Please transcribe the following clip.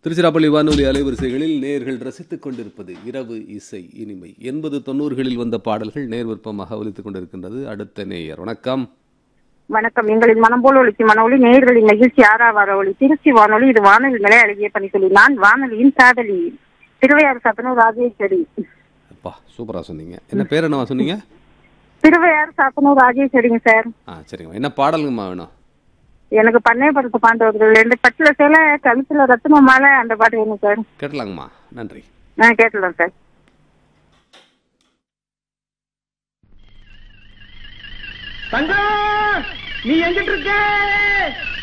திருச்சிராப்பள்ளி வானொலி அலைவரிசைகளில் நேர்கள் ரசித்துக் கொண்டிருப்பது இரவு இசை இனிமை எண்பது தொண்ணூறுகளில் வந்த பாடல்கள் நேர் விருப்பமாக ஒலித்துக் கொண்டிருக்கின்றது அடுத்த நேயர் வணக்கம் வணக்கம் எங்களின் மனம் போல ஒழிக்கும் மனொலி நேயர்களின் மகிழ்ச்சி ஆறாவார ஒளி திருச்சி வானொலி இது வானொலி நிலை அழகிய பணி சொல்லி நான் வானொலியின் காதலி திருவையாறு சாத்தனூர் ராஜேஸ்வரி அப்பா சூப்பரா சொன்னீங்க என்ன பேர் என்னவா சொன்னீங்க திருவையாறு சாத்தனூர் ராஜேஸ்வரிங்க சார் ஆ சரிங்கம்மா என்ன பாடலுங்கம்மா வேணும் எனக்கு பண்ணையபுரத்து பாண்டவர்கள் ரெண்டு பட்டுல சேல கழுத்துல ரத்ன மாலை அந்த பாட்டு வேணும் சார் கேட்டலாங்கம்மா நன்றி நான் கேட்டுலாம் சார் தங்கம் நீ எங்கிட்டு இருக்க